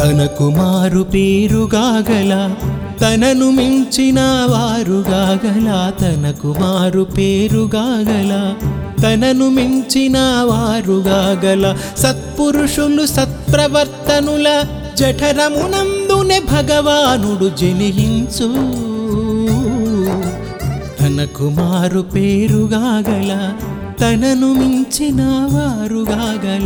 తనకు మారు పేరుగాగల తనను మించిన వారుగాగల తనకు మారు పేరుగాగల తనను మించిన వారుగాగల సత్పురుషులు సత్ప్రవర్తనుల జఠరమునందునే భగవానుడు జనిహించు తనకు మారు పేరుగాగల తనను మించిన వారుగాగల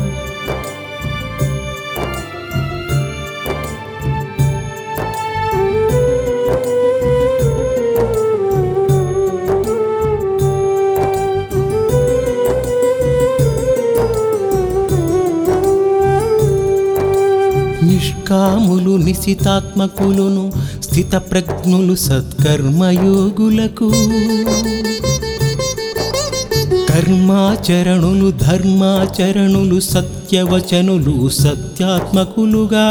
నిష్కాములు నిశితాత్మకులును స్థితప్రజ్ఞులు సత్కర్మయోగులకు కర్మాచరణులు ధర్మాచరణులు సత్యవచనులు సత్యాత్మకులుగా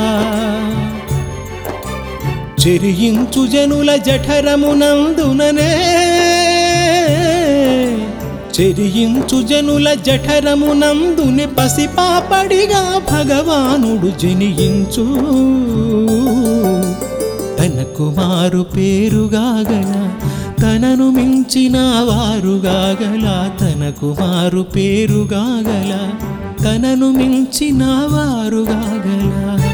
చెరియించు జనుల జఠరమునందుననే చెరియించు జనుల జఠరమునందుని పసిపాపడిగా భగవానుడు జనియించు తనకు మారు పేరుగాగల తనను మించిన వారుగాగల తనకు మారు పేరుగాగల తనను మించిన వారుగాగల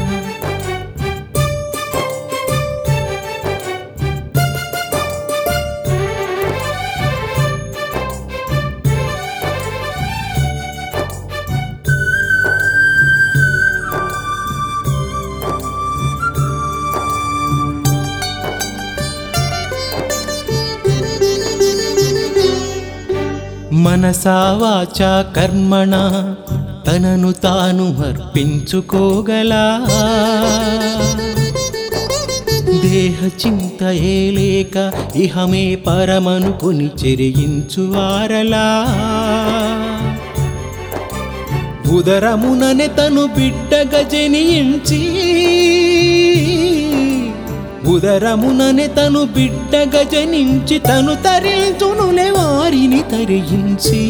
మనసా వాచా కర్మణ తనను తాను అర్పించుకోగలా దేహ చింత ఏలేక ఇహమే పరమనుకుని చెరియించువారలా ఉదరముననే తను బిడ్డగా జనించి ఉదరముననే తను బిడ్డగా జనించి తను తరించునులే వారిని తరించి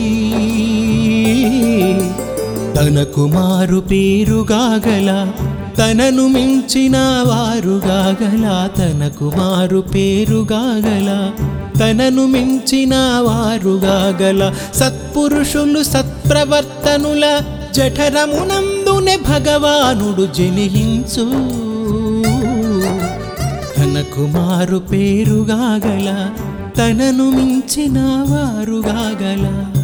తనకు మారు పేరుగాగల తనను మించిన వారుగాగల తనకు మారు పేరుగాగల తనను మించిన వారుగాగల సత్పురుషులు సత్ప్రవర్తనుల జఠరమునందునే భగవానుడు జనిహించు తనకు మారు పేరుగాగల తనను మించిన వారుగాగల